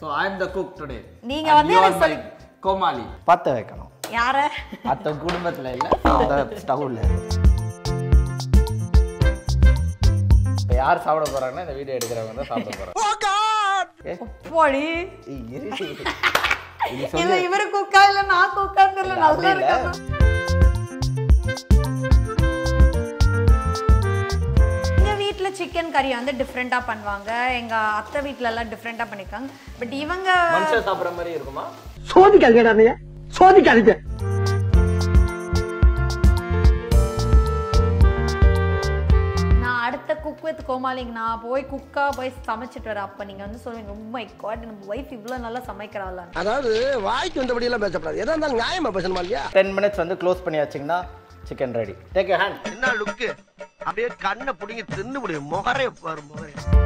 So I am the cook today நீங்க வந்து எனக்கு சொல்லி- கோமாளி பற்ற வைக்கணும் யார அத்த குடும்பத்துல இல்ல அந்த ஸ்டவ்வில் இப்போ யார் சாப்பிட போறாங்கன்னா இந்த வீடியோ எடுக்கிறவங்க தான் சாப்பிட போறாங்க போடி ஏய், இரு. இது இல்ல சொல்லு இவரு குக்கா இல்ல நான் குக்கான்னு தெரியல நல்லா அப்படி இல்ல. இருக்கா எங்க வீட்ல சிக்கன் கறி வந்து டிஃப்ரெண்டா பண்ணுவாங்க எங்க அத்தை வீட்ல எல்லாம் டிஃப்ரெண்டா பண்ணிருக்காங்க பட் இவங்க மனுஷன் சாப்பிடுற மாதிரி இருக்குமா சோதிக்காதீங்கடா நீ சோதிக்காதீங்க நான் அடுத்த குக் வித் கோமாளிங்க நான் போய் குக்கா போய் சமைச்சிட்டு வரேன் அப்ப நீங்க வந்து சொல்லுவீங்க உண்மை காட் நம்ம ஒய்ஃப் இவ்வளவு நல்லா சமைக்கிறாள் அதாவது வாய்க்கு வந்தபடி எல்லாம் பேசக்கூடாது எதா இருந்தாலும் நியாயமா பேசணுமா இல்லையா டென் மினிட்ஸ் வந்து க்ளோஸ் பண்ணி வச்சிங்கன்னா சிக்கன் ரெடி டேக் ஹேண்ட் என்ன லுக்கு அப்படியே கண்ணை பிடிங்கி தின்னு முடியும் முகரே பாரு முகரே